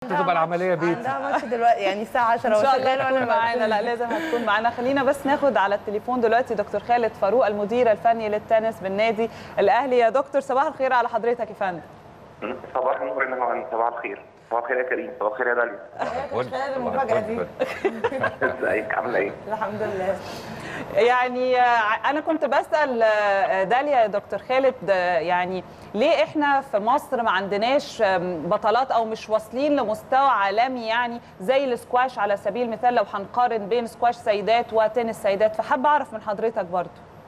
تبقى العمليه بيت عندها ماتش دلوقتي يعني الساعه 10 ان شاء الله وشغالة تكون وأنا معانا لا لازم هتكون معانا خلينا بس ناخد على التليفون دلوقتي دكتور خالد فاروق المدير الفني للتنس بالنادي الاهلي يا دكتور صباح الخير على حضرتك يا فندم صباح النور يا نهى صباح الخير صباح الخير يا كريم صباح الخير يا داليا خلال المفاجأة دي. ازيك عامله ايه؟ الحمد لله يعني آه، انا كنت بسال آه، داليا يا دكتور خالد آه، يعني ليه احنا في مصر ما عندناش آم، بطلات او مش واصلين لمستوى عالمي يعني زي السكواش على سبيل المثال لو هنقارن بين سكواش سيدات وتنس سيدات فحابه اعرف من حضرتك برضو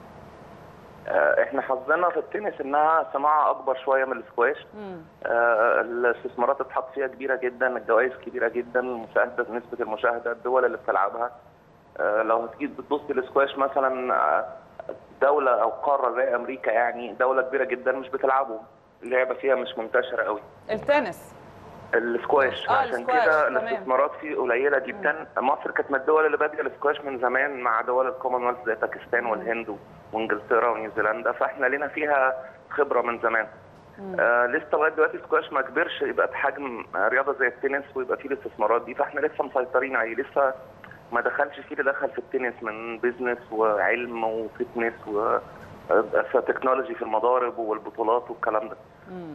آه، احنا حظنا في التنس انها صناعه اكبر شويه من السكواش آه، الاستثمارات اتحط فيها كبيره جدا الجوائز كبيره جدا المشاهده نسبه المشاهده الدول اللي بتلعبها آه، لو هتيجي بتبص للسكواش مثلا آه، دوله او قاره زي امريكا يعني دوله كبيره جدا مش بتلعبه اللعبه فيها مش منتشره قوي التنس السكواش آه، عشان السكواش، كده تمام. الاستثمارات فيه قليله جدا مصر كانت من الدول اللي بادئه السكواش من زمان مع دول الكومنولث زي باكستان والهند وانجلترا ونيوزيلندا فاحنا لنا فيها خبره من زمان آه لسه لغايه دلوقتي السكواش ما كبرش يبقى بحجم رياضه زي التنس ويبقى فيه الاستثمارات دي فاحنا لسه مسيطرين عليه لسه ما دخلش فيه اللي دخل في التنس من بيزنس وعلم وفتنس وتكنولوجي في المضارب والبطولات والكلام ده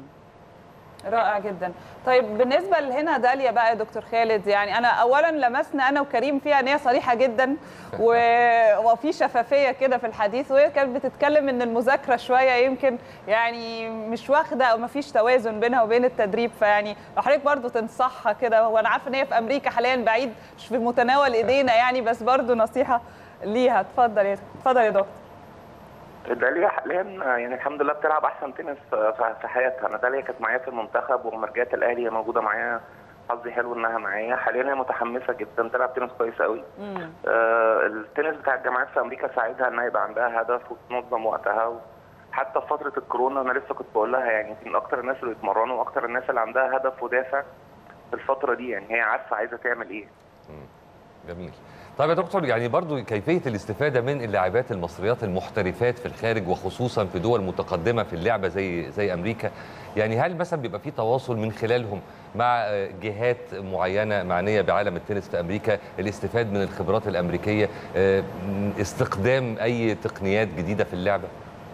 رائع جدا طيب بالنسبه لهنا داليا بقى يا دكتور خالد يعني انا اولا لمسنا انا وكريم فيها ان هي صريحه جدا و... وفي شفافيه كده في الحديث وهي كانت بتتكلم ان المذاكره شويه يمكن يعني مش واخده او ما فيش توازن بينها وبين التدريب فيعني لو حضرتك برضو تنصحها كده وانا عارفه ان هي في امريكا حاليا بعيد مش في متناول ايدينا يعني بس برضو نصيحه ليها اتفضل يا اتفضل يا دكتور داليا حاليا يعني الحمد لله بتلعب احسن تنس في في حياتها انا داليا كانت معايا في المنتخب ولما رجعت الاهلي هي موجوده معايا حظي حلو انها معايا حاليا هي متحمسه جدا تلعب تنس كويس قوي آه التنس بتاع الجامعات في امريكا ساعدها انها يبقى عندها هدف وتنظم وقتها و... حتى في فتره الكورونا انا لسه كنت بقول لها يعني من اكتر الناس اللي بيتمرنوا واكتر الناس اللي عندها هدف ودافع في الفتره دي يعني هي عارفه عايزه تعمل ايه جميل طيب يا دكتور يعني برضو كيفيه الاستفاده من اللاعبات المصريات المحترفات في الخارج وخصوصا في دول متقدمه في اللعبه زي زي امريكا يعني هل مثلا بيبقى في تواصل من خلالهم مع جهات معينه معنيه بعالم التنس في امريكا الاستفاد من الخبرات الامريكيه آه، استخدام اي تقنيات جديده في اللعبه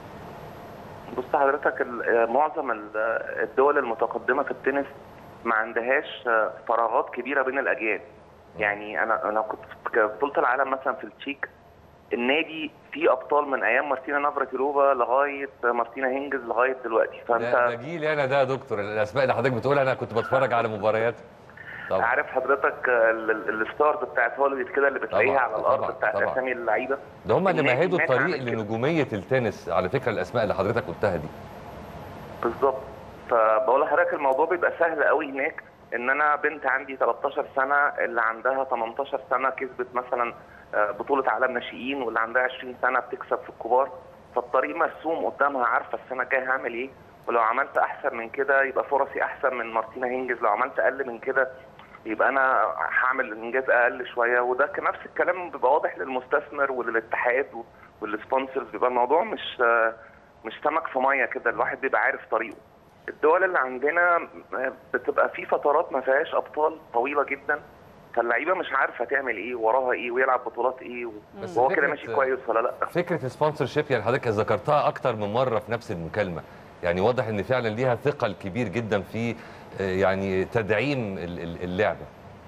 بص حضرتك ال- معظم ال- الدول المتقدمه في التنس ما عندهاش فراغات كبيره بين الاجيال يعني انا انا كنت في بطوله العالم مثلا في التشيك النادي فيه ابطال من ايام مارتينا نافراتيلوفا لغايه مارتينا هينجز لغايه دلوقتي ده, ده فانت جيلي انا ده يا دكتور الاسماء اللي حضرتك بتقولها انا كنت بتفرج على مباريات طبعا عارف حضرتك ال- ال- الستارز بتاعت هوليوود كده اللي بتلاقيها طبعاً، على الارض طبعاً، بتاعت طبعاً. اسامي اللعيبه ده هم اللي النادي مهدوا هناك الطريق عامل كده. لنجوميه التنس على فكره الاسماء اللي حضرتك قلتها دي بالظبط فبقول لحضرتك الموضوع بيبقى سهل قوي هناك ان انا بنت عندي 13 سنه اللي عندها 18 سنه كسبت مثلا آه، بطوله عالم ناشئين واللي عندها 20 سنه بتكسب في الكبار فالطريق مرسوم قدامها عارفه السنه الجايه هعمل ايه ولو عملت احسن من كده يبقى فرصي احسن من مارتينا هينجز لو عملت اقل من كده يبقى انا هعمل انجاز اقل شويه وده كان نفس الكلام بيبقى واضح للمستثمر وللاتحاد والسبونسرز بيبقى الموضوع مش آه، مش سمك في ميه كده الواحد بيبقى عارف طريقه الدول اللي عندنا بتبقى في فترات ما فيهاش ابطال طويله جدا فاللعيبه مش عارفه تعمل ايه وراها ايه ويلعب بطولات ايه بس وهو كده فكرة- ماشي كويس ولا لا فكره السبونسر شيب يعني حضرتك ذكرتها اكتر من مره في نفس المكالمه يعني واضح ان فعلا ليها ثقل كبير جدا في آه، يعني تدعيم ال- ال- اللعبه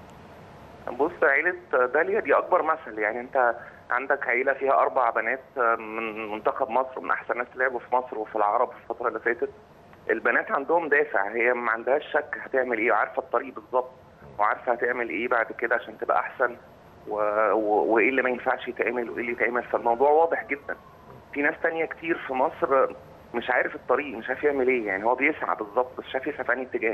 بص عيلة داليا دي أكبر مثل يعني أنت عندك عيلة فيها أربع بنات من منتخب مصر من أحسن ناس لعبوا في مصر وفي العرب في الفترة اللي فاتت البنات عندهم دافع هي ما عندهاش شك هتعمل إيه وعارفة الطريق بالظبط وعارفة هتعمل إيه بعد كده عشان تبقى أحسن و... و... وإيه اللي ما ينفعش يتعمل وإيه اللي يتعمل فالموضوع واضح جدا في ناس تانية كتير في مصر مش عارف الطريق مش عارف يعمل إيه يعني هو بيسعى بالظبط بس مش عارف يسعى في أنهي اتجاه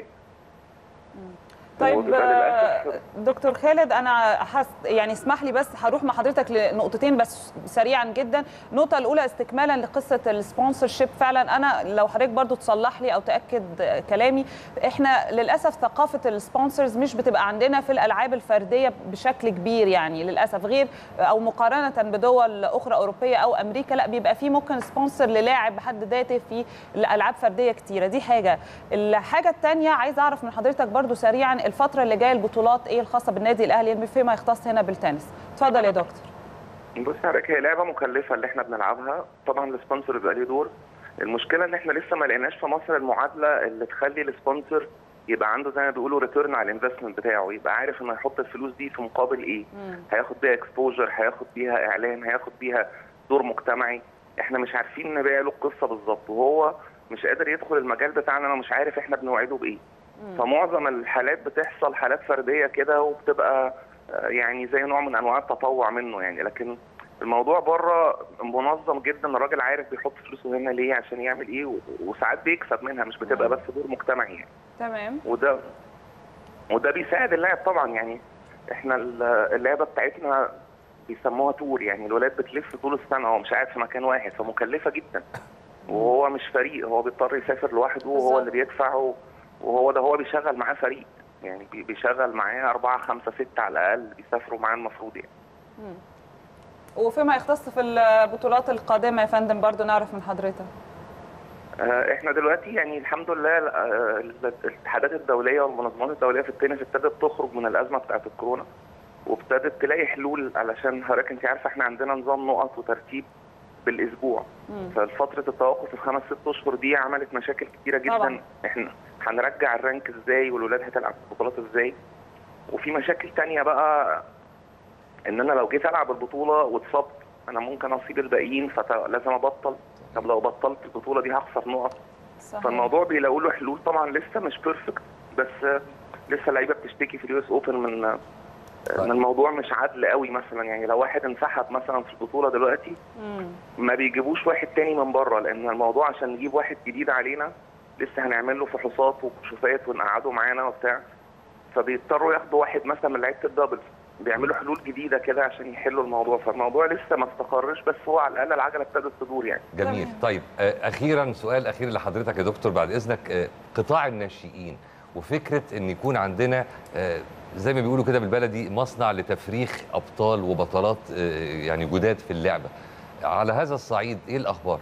طيب وبيبقى آه، للأسف دكتور خالد انا حس يعني اسمح لي بس هروح مع حضرتك لنقطتين بس سريعا جدا النقطه الاولى استكمالا لقصه السبونسر شيب فعلا انا لو حضرتك برضو تصلح لي او تاكد كلامي احنا للاسف ثقافه السبونسرز مش بتبقى عندنا في الالعاب الفرديه بشكل كبير يعني للاسف غير او مقارنه بدول اخرى اوروبيه او امريكا لا بيبقى في ممكن سبونسر للاعب بحد ذاته في الالعاب فرديه كتيره دي حاجه الحاجه الثانيه عايزه اعرف من حضرتك برضو سريعا الفتره اللي جايه البطولات ايه الخاصه بالنادي الاهلي فيما يختص هنا بالتنس اتفضل يا دكتور بص حضرتك هي لعبه مكلفه اللي احنا بنلعبها طبعا السبونسر بيبقى ليه دور المشكله ان احنا لسه ما لقيناش في مصر المعادله اللي تخلي السبونسر يبقى عنده زي ما بيقولوا ريتيرن على الانفستمنت بتاعه يبقى عارف انه هيحط الفلوس دي في مقابل ايه هياخد بيها اكسبوجر هياخد بيها اعلان هياخد بيها دور مجتمعي احنا مش عارفين نبيع له القصه بالظبط وهو مش قادر يدخل المجال بتاعنا انا مش عارف احنا بنوعده بايه فمعظم الحالات بتحصل حالات فرديه كده وبتبقى آه، يعني زي نوع من انواع التطوع منه يعني لكن الموضوع بره منظم جدا الراجل عارف بيحط فلوسه هنا ليه عشان يعمل ايه و- وساعات بيكسب منها مش بتبقى بس دور مجتمعي يعني تمام وده وده بيساعد اللاعب طبعا يعني احنا ال- اللعبه بتاعتنا بيسموها تور يعني الولاد بتلف طول السنه هو مش قاعد في مكان واحد فمكلفه جدا وهو مش فريق هو بيضطر يسافر لوحده وهو بالظبط. اللي بيدفع و- وهو ده هو بيشغل معاه فريق يعني بي- بيشغل معاه أربعة خمسة ستة على الأقل بيسافروا معاه المفروض يعني وفيما يختص في البطولات القادمه يا فندم برضو نعرف من حضرتك آه، احنا دلوقتي يعني الحمد لله آه، الاتحادات الدوليه والمنظمات الدوليه في التنس ابتدت تخرج من الازمه بتاعه الكورونا وابتدت تلاقي حلول علشان حضرتك انت عارفه احنا عندنا نظام نقط وترتيب بالاسبوع ففتره التوقف الخمس ست اشهر دي عملت مشاكل كتيره جدا طبعاً. احنا هنرجع الرانك ازاي والولاد هتلعب البطولات ازاي وفي مشاكل تانية بقى ان انا لو جيت العب البطوله واتصبت انا ممكن اصيب الباقيين فلازم ابطل طب لو بطلت البطوله دي هخسر نقط صحيح. فالموضوع بيلاقوا له حلول طبعا لسه مش بيرفكت بس آه، لسه اللعيبه بتشتكي في اليو اس اوبن من آه، ان الموضوع مش عدل قوي مثلا يعني لو واحد انسحب مثلا في البطوله دلوقتي مم. ما بيجيبوش واحد تاني من بره لان الموضوع عشان نجيب واحد جديد علينا لسه هنعمل له فحوصات وكشوفات ونقعده معانا وبتاع فبيضطروا ياخدوا واحد مثلا من لعيبه الدبل بيعملوا حلول جديده كده عشان يحلوا الموضوع فالموضوع لسه ما استقرش بس هو على الاقل العجله ابتدت تدور يعني جميل تمام. طيب آه، اخيرا سؤال اخير لحضرتك يا دكتور بعد اذنك آه، قطاع الناشئين وفكره ان يكون عندنا آه، زي ما بيقولوا كده بالبلدي مصنع لتفريخ ابطال وبطلات آه، يعني جداد في اللعبه على هذا الصعيد ايه الاخبار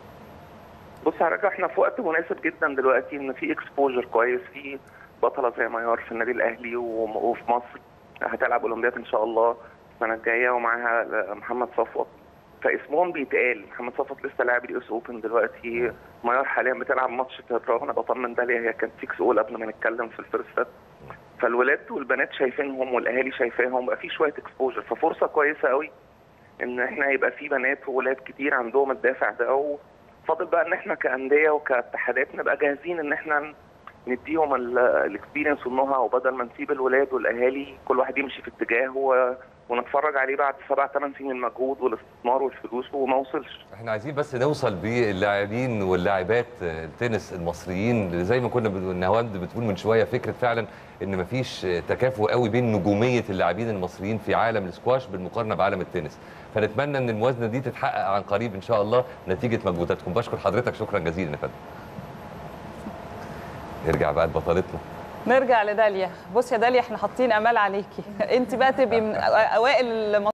بص هرجع احنا في وقت مناسب جدا دلوقتي ان في اكسبوجر كويس في بطله زي ميار في النادي الاهلي وم- وفي مصر هتلعب اولمبياد ان شاء الله السنه الجايه ومعاها محمد صفوت فاسمهم بيتقال محمد صفوت لسه لاعب اليو اس اوبن دلوقتي ميار حاليا بتلعب ماتش تهران انا بطمن داليا هي كانت 6 اول قبل ما نتكلم في الفيرست سيت فالولاد والبنات شايفينهم والاهالي شايفاهم بقى في شويه اكسبوجر ففرصه كويسه قوي ان احنا يبقى في بنات وولاد كتير عندهم الدافع ده وفاضل بقى ان احنا كانديه وكاتحادات نبقى جاهزين ان احنا نديهم الاكسبيرينس والنهى وبدل ما نسيب الولاد والاهالي كل واحد يمشي في اتجاه و... ونتفرج عليه بعد سبع ثمان سنين المجهود والاستثمار والفلوس وما وصلش احنا عايزين بس نوصل باللاعبين واللاعبات آه، التنس المصريين زي ما كنا بنقول- نهاوند بتقول من شويه فكره فعلا ان مفيش آه، تكافؤ قوي بين نجوميه اللاعبين المصريين في عالم السكواش بالمقارنه بعالم التنس فنتمنى ان الموازنه دي تتحقق عن قريب ان شاء الله نتيجه مجهوداتكم بشكر حضرتك شكرا جزيلا يا فندم نرجع بقى لبطلتنا نرجع لداليا بص يا داليا احنا حاطين امال عليكي انت بقى تبقي من اوائل